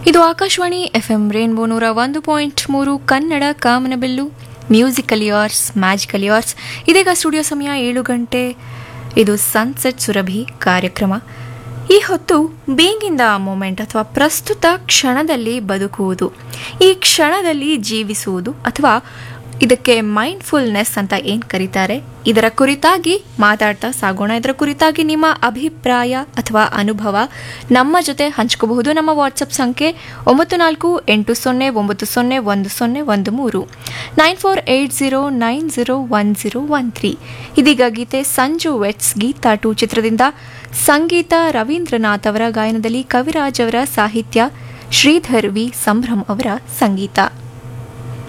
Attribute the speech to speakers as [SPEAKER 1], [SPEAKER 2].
[SPEAKER 1] ಇದು Akashvani F M rainbow ನೂರ ಒಂದು ಪಾಯಿಂಟ್ ಮೂರು ಕನ್ನಡ ಕಾಮನಬಿಲ್ಲು ಮ್ಯೂಸಿಕಲ್ ಇಯರ್ಸ್ ಮ್ಯಾಜಿಕಲ್ ಇಯರ್ಸ್ ಇದೀಗ ಸ್ಟುಡಿಯೋ ಸಮಯ ಏಳು ಗಂಟೆ ಇದು ಸನ್ಸೆಟ್ ಸುರಭಿ ಕಾರ್ಯಕ್ರಮ ಈ ಹೊತ್ತು ಬೀಯಿಂಗ್ ಇನ್ ದ ಮೂಮೆಂಟ್ ಅಥವಾ ಪ್ರಸ್ತುತ ಕ್ಷಣದಲ್ಲಿ ಬದುಕುವುದು ಈ ಕ್ಷಣದಲ್ಲಿ ಜೀವಿಸುವುದು ಅಥವಾ ಇದಕ್ಕೆ ಮೈಂಡ್ಫುಲ್ನೆಸ್ ಅಂತ ಏನು ಕರೀತಾರೆ ಇದರ ಕುರಿತಾಗಿ ಮಾತಾಡ್ತಾ ಸಾಗೋಣ ಇದರ ಕುರಿತಾಗಿ ನಿಮ್ಮ ಅಭಿಪ್ರಾಯ ಅಥವಾ ಅನುಭವ ನಮ್ಮ ಜೊತೆ ಹಂಚ್ಕೋಬಹುದು ನಮ್ಮ ವಾಟ್ಸಪ್ ಸಂಖ್ಯೆ ಒಂಬತ್ತು ನಾಲ್ಕು ಎಂಟು ಸೊನ್ನೆ ಒಂಬತ್ತು ಸೊನ್ನೆ ಒಂದು ಸೊನ್ನೆ ಒಂದು ಮೂರು nine four eight zero nine zero one zero one three ಇದೀಗ ಗೀತೆ ಸಂಜು ವೆಟ್ಸ್ ಗೀತಾ ಟು ಚಿತ್ರದಿಂದ ಸಂಗೀತ ರವೀಂದ್ರನಾಥ್ ಅವರ ಗಾಯನದಲ್ಲಿ ಕವಿರಾಜ್ ಅವರ ಸಾಹಿತ್ಯ ಶ್ರೀಧರ್ ವಿ ಸಂಭ್ರಮ್ ಅವರ ಸಂಗೀತ